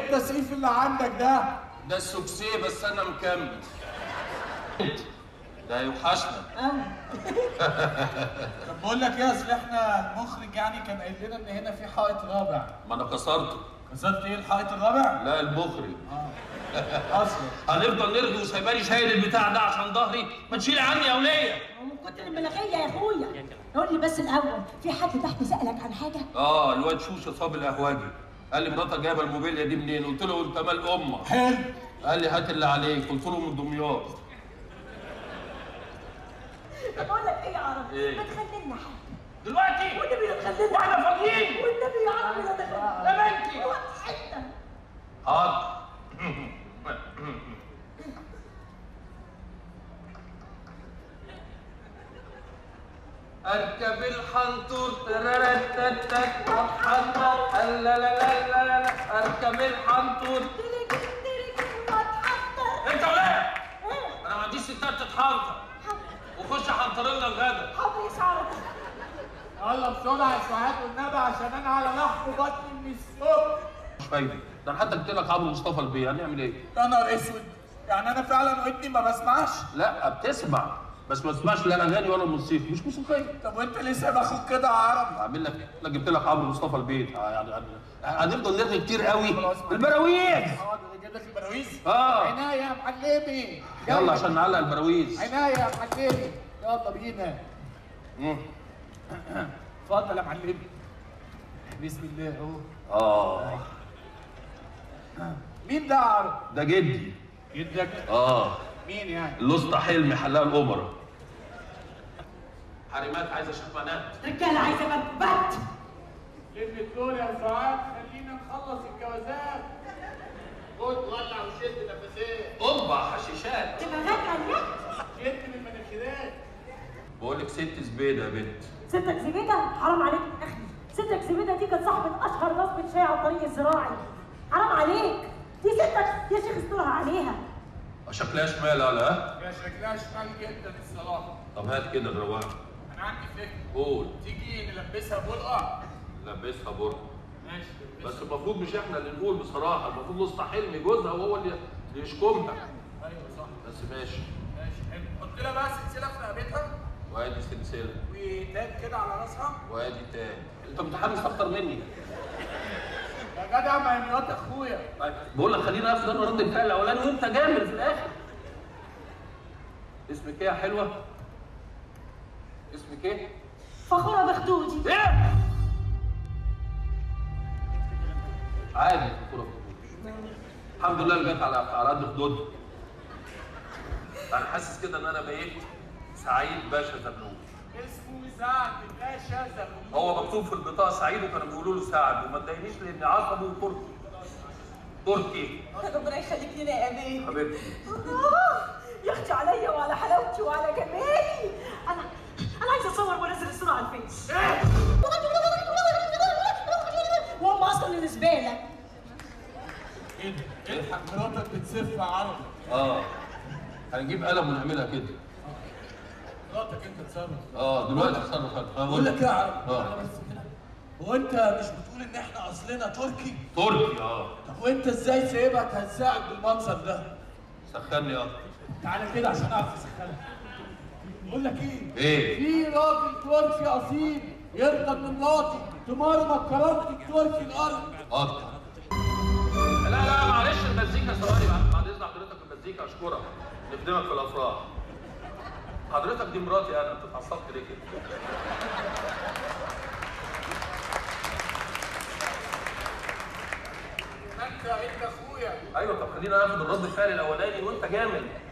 التسقيف اللي عندك ده ده السوكسيه بس انا مكمل ده يوحشنا طب بقول لك ايه اصل احنا المخرج يعني كان قايل لنا ان هنا في حائط رابع ما انا كسرته كسرت ايه الحائط الرابع؟ لا المخرج اصلا هنفضل نرغي وسايباني شايل البتاع ده عشان ظهري ما تشيلي عني يا وليه ومن كتر الملغية يا اخويا قول لي بس الاول في حد تحت سألك عن حاجة؟ اه الواد شوشه صاب القهواجي قال لي مراتك جايبه الموبيليا دي منين قلت له انت مال امك حلو قال لي هات اللي عليك قلت له من دمياط طب اقول لك ايه يا عربي؟ إيه؟ ما تخلي لنا حاجة دلوقتي والنبي لا تخلي واحنا فاضيين والنبي يا عربي لا تخلي يا بنتي حتة حاضر اركب الحنطور تررتتت واتحنطر لا لا لا لا لا اركب الحنطور تركن تركن واتحضر انت ولا ايه؟ انا ما عنديش ستات تتحنطر وخش حنطر لنا الغدا حاضر يا سعادة يلا بسرعه يا سعاد والنبي عشان انا على لحم بطني من الصبح مش فايده ده انا حتى قلت لك عمرو مصطفى البيه هنعمل ايه؟ يا نهار اسود يعني انا فعلا ودني ما بسمعش لا بتسمع بس ما تسمعش لا الاغاني ولا الموسيقى مش موسيقيه طب وانت ليه سايب اخوك كده يا عرب اعمل لك انا جبت لك عمرو مصطفى البيت يعني يعني هنفضل نرغي كتير قوي خلاص. البراويز حاضر اجيب لك البراويز اه عناية يا معلمي يلا عشان نعلق البراويز عناية يا معلمي يلا بينا مم. اتفضل يا معلمي بسم الله اهو اه مين ده يا عرب؟ ده جدي جدك اه مين يعني؟ الاسطى حلمي حلاق الامراء حريمات عايزه شهبانات رجالة عايزة مكبت لم الدور يا سعاد خلينا نخلص الجوازات خد ولع وشد نفسات قبع حشيشات تبقى غاكة شد من المناخيرات بقول لك ست زبيده يا بنت ستك زبيدة حرام عليك يا اخي ستك زبيدة دي كانت صاحبة اشهر نصبة شاي على الطريق الزراعي حرام عليك دي ستك يا شيخ استرها عليها شكلها شمال ولا ها يا شكلها شمال جدا الصراحة طب هات كده الرواق أنا عندي فكرة قول تيجي نلبسها برقع لبسها برضه ماشي بس المفروض مش احنا اللي نقول بصراحه المفروض الاسطى حلمي جوزها وهو اللي اللي يشكمها أيوه صح بس ماشي ماشي حلو حط لها بقى سلسلة في رقبتها وادي سلسله وتاج كده على راسها وادي تاني انت متحمس اكتر مني يا جدع ما هي مرات أخويا طيب بقول لك خلينا ناخد انا رد الفعل الاولاني وانت جامد في الاخر اسمك ايه يا حلوه؟ اسمك ايه؟ فخورة بخدودي ايه؟ عادي دكتوره الحمد لله اللي جت على على قد خدودها انا حاسس كده ان انا بقيت سعيد باشا زغلول اسمه سعد باشا زغلول هو مكتوب في البطاقه سعيد وكانوا بيقولوا له سعد وما تضايقنيش لان عصبه تركي تركي ربنا يخليك لنا يا امين حبيبتي يا اختي عليا وعلى حلاوتي وعلى جمالي انا انا عايزه اصور وانزل الصوره على الفيس وهم اصلا الزباله ايه ده؟ الحق مراتك بتسف يا عرب اه هنجيب قلم ونعملها كده مراتك انت تصرف اه دلوقتي اتصرف بقول لك ايه يا عرب اه. أنا بس كده. هو انت مش بتقول ان احنا اصلنا تركي تركي اه طب وانت ازاي سايبها تهزقك بالمنظر ده سخني اكتر تعالى كده عشان اعرف اسخنك بقول لك ايه ايه في راجل تركي اصيل يرضى ان مراتي تمرمط كرامتي التركي الارض اكتر لا لا معلش المزيكا ثواني بعد بعد اذن حضرتك المزيكا اشكرك نخدمك في الافراح حضرتك دي مراتي انا انت اتعصبت ليه كده؟ انت انت اخويا ايوه طب خلينا ناخد الرد الفعل الاولاني وانت جامد